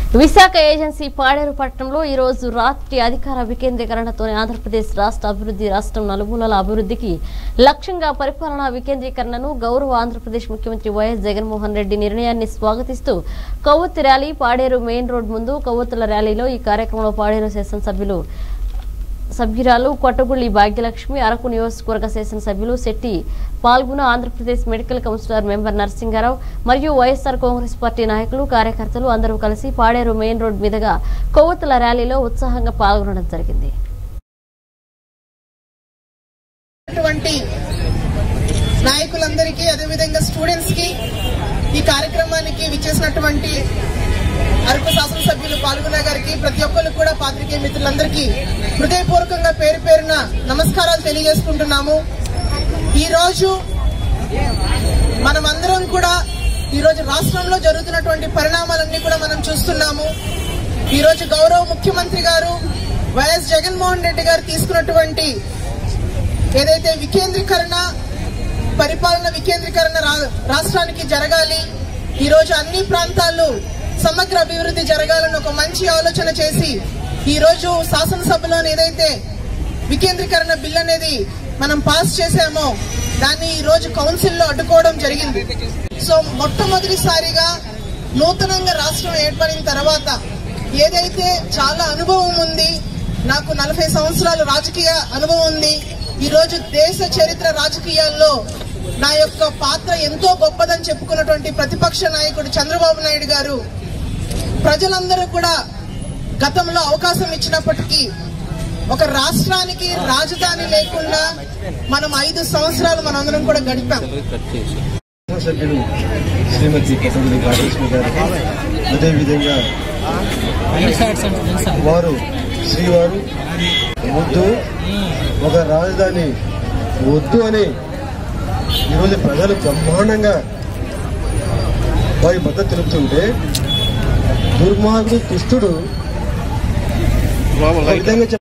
Visakha agency Paderu పట్టణంలో ఈ రోజు రాత్రి అధికార వికేంద్రీకరణతోనే ఆంధ్రప్రదేశ్ రాష్ట్ర అభివృద్ధి రాష్ట్రం నలుమూలల అభివృద్ధికి లక్ష్యంగా పరిపాలనా వికేంద్రీకరణను గౌరవ ఆంధ్రప్రదేశ్ ముఖ్యమంత్రి వైఎస్ జగన్మోహన్ రెడ్డి నిర్ణయాన్ని స్వాగతిస్తూ కొవ్వొత్తి ర్యాలీ పాడేరు మెయిన్ రోడ్ ముందు కొవ్వొత్తుల ర్యాలీలో ఈ కార్యక్రమంలో పాడేరు శాసనసభ్యులు సభ్యురాలు కొట్టగుళ్లి భాగ్యలక్ష్మి అరకు నియోజకవర్గ శాసనసభ్యులు శెట్టి పాల్గొన్న Andhra Pradesh medical councillor member Narasingarao మరియు వైఎస్ఆర్ కాంగ్రెస్ పార్టీ నాయకులు కార్యకర్తలు అందరూ కలిసి పాడేరు మెయిన్ రోడ్ మీదుగా కొవ్వొత్తుల ర్యాలీలో ఉత్సాహంగా పాల్గొనడం జరిగింది అటువంటి నాయకులందరికీ అదేవిధంగా స్టూడెంట్స్ కి ఈ కార్యక్రమానికి విచ్చేసినటువంటి అరకు శాసనసభ్యులు పాల్గొన్న గారికి ప్రతి ఒక్కరు కూడా పాత్రికేయ మిత్రులందరికీ హృదయపూర్వకంగా పేరు పేరున నమస్కారాలు తెలియజేసుకుంటున్నాము ఈ రోజు మనమందరం కూడా ఈ రోజు రాష్ట్రంలో జరుగుతున్నటువంటి పరిణామాలన్నీ కూడా మనం చూస్తున్నాము ఈ రోజు గౌరవ ముఖ్యమంత్రి గారు వైఎస్ జగన్మోహన్ రెడ్డి గారు తీసుకున్నటువంటి ఏదైతే వికేంద్రీకరణ పరిపాలన వికేంద్రీకరణ రా- రాష్ట్రానికి జరగాలి ఈ రోజు అన్ని ప్రాంతాల్లో సమగ్ర అభివృద్ధి జరగాలని ఒక మంచి ఆలోచన చేసి ఈ రోజు శాసనసభలో ఏదైతే వికేంద్రీకరణ బిల్ అనేది మనం పాస్ చేశామో దాన్ని ఈ రోజు కౌన్సిల్లో అడ్డుకోవడం జరిగింది సో మొట్టమొదటిసారిగా నూతనంగా రాష్ట్రం ఏర్పడిన తర్వాత ఏదైతే చాలా అనుభవం ఉంది నాకు నలభై సంవత్సరాలు రాజకీయ అనుభవం ఉంది ఈ రోజు దేశ చరిత్ర రాజకీయాల్లో నా యొక్క పాత్ర ఎంతో గొప్పదని చెప్పుకున్నటువంటి ప్రతిపక్ష నాయకుడు చంద్రబాబు నాయుడు గారు ప్రజలందరూ కూడా గతంలో అవకాశం ఇచ్చినప్పటికీ ఒక రాష్ట్రానికి రాజధాని లేకుండా మనం ఐదు సంవత్సరాలు మనందరం కూడా గడిపాం సభ్యులు శ్రీమతి కొత్తగుడి భాగ్యలక్ష్మి గారు అదేవిధంగా వారు శ్రీవారు వద్దు ఒక రాజధాని వద్దు అని ఈరోజు ప్రజలు బ్రహ్మాండంగా వారి మద్దతు తెలుపుతుంటే దుర్మార్గుడు దుష్టుడు ఒక విధంగా చెప్ప